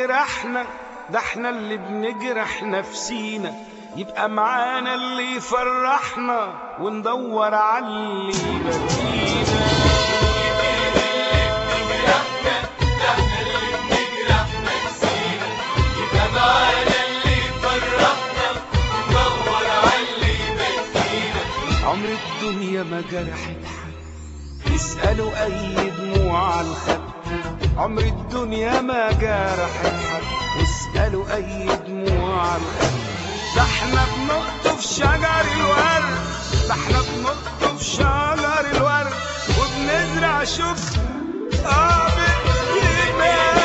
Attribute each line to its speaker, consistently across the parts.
Speaker 1: بيجرحنا ده احنا اللي بنجرح نفسينا يبقى معانا اللي يفرحنا وندور على اللي يبكينا عمر الدنيا ما جرحت حد اسألوا أي دموع على الخد عمر الدنيا ما جرحت حد اسألوا أي دموع على الخد ده احنا بنقطف شجر الورد ده احنا بنقطف شجر الورد وبنزرع شوف اه بإيدينا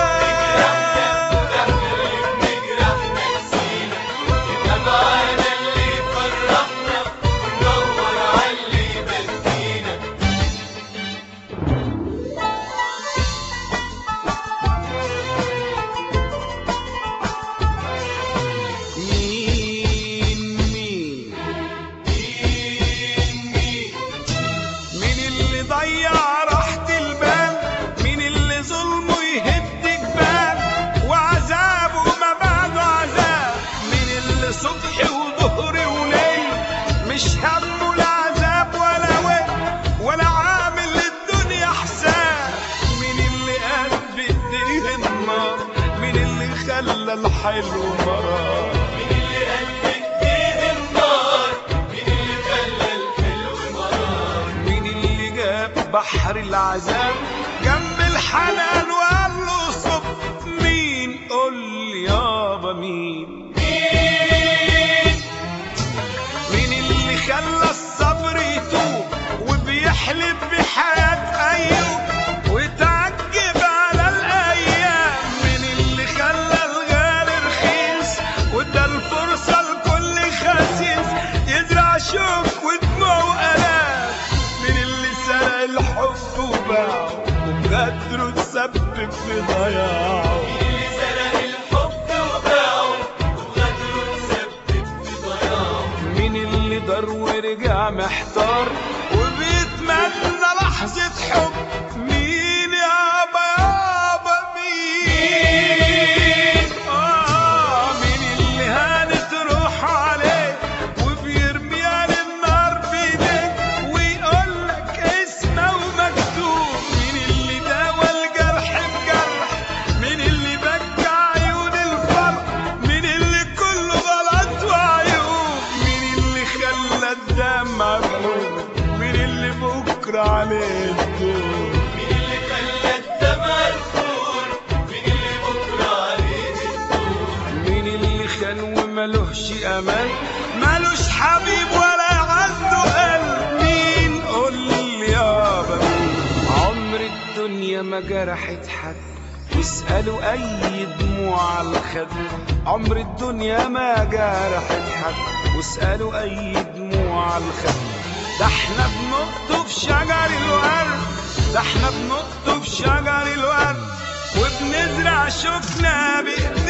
Speaker 1: مين مين مين اللي ضيع راحة البال مين اللي ظلمه يهد جبال وعذابه ما بعده عذاب مين اللي صبح وظهر وليل مش همه لا عذاب ولا ويل ولا عامل للدنيا حساب مين اللي قال بايديه النار مين اللي خلى الحلو مرار مين اللي جاب بحر العذاب جنب الحنان وقال له صب مين قول لي يابا مين مين اللي خلى الصبر يتوب وبيحلف بحياة أيوب وتعجب على الأيام مين اللي خلى الغالي رخيص وده الفرصة لكل خسيس يزرع شوك ودموع وآلام مين اللي سرق الحب وباعه وبغدره تسبب في ضياعه مين اللي دار ورجع محتار وبيتمنى لحظة حب مين يابا يابا مين آه مين اللي هانت روح عليه وبيرميها للنار بيديه ويقول لك اسمه ومكتوب مين اللي داوى الجرح بجرح مين اللي بكى عيون الفرح مين اللي كله غلط وعيوب مين اللي خلى الدمع بلوم مين اللي بكره عليه الدور مين اللي خان وملوش امان ملوش حبيب ولا عنده قلب مين قول لي يابا مين عمر الدنيا ما جرحت حد واسألوا أي دموع على الخد عمر الدنيا ما جرحت حد واسألوا أي دموع على الخد ده احنا بنقطف شجر الورد ده احنا بنقطف شجر الورد وبنزرع شوفنا بإيدينا